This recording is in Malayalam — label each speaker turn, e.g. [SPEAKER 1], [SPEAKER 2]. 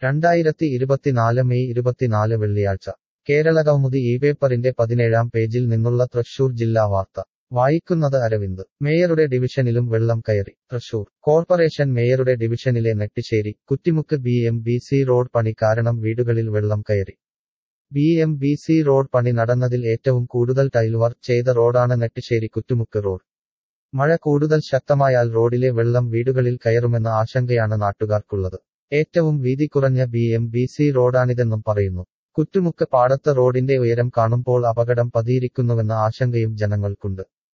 [SPEAKER 1] രണ്ടായിരത്തി ഇരുപത്തിനാല് മെയ് ഇരുപത്തിനാല് വെള്ളിയാഴ്ച കേരളകൗമുദി ഈ പേപ്പറിന്റെ പതിനേഴാം പേജിൽ നിന്നുള്ള തൃശൂർ ജില്ലാ വാർത്ത വായിക്കുന്നത് അരവിന്ദ് മേയറുടെ ഡിവിഷനിലും വെള്ളം കയറി തൃശൂർ കോർപ്പറേഷൻ മേയറുടെ ഡിവിഷനിലെ Nettissery Kuttimukku B M B C road പണി കാരണം വീടുകളിൽ വെള്ളം കയറി B M B C road പണി നടന്നതിൽ ഏറ്റവും കൂടുതൽ ടൈൽ വർക്ക് ചെയ്ത റോഡാണ് നെട്ടിശ്ശേരി കുറ്റുമുക്ക് റോഡ് മഴ കൂടുതൽ ശക്തമായാൽ റോഡിലെ വെള്ളം വീടുകളിൽ കയറുമെന്ന ആശങ്കയാണ് നാട്ടുകാർക്കുള്ളത് ഏറ്റവും വീതി കുറഞ്ഞ ബി എം ബി സി റോഡാണിതെന്നും പറയുന്നു കുറ്റുമുക്ക് പാടത്ത് റോഡിന്റെ ഉയരം കാണുമ്പോൾ അപകടം പതിയിരിക്കുന്നുവെന്ന ആശങ്കയും ജനങ്ങൾക്കുണ്ട്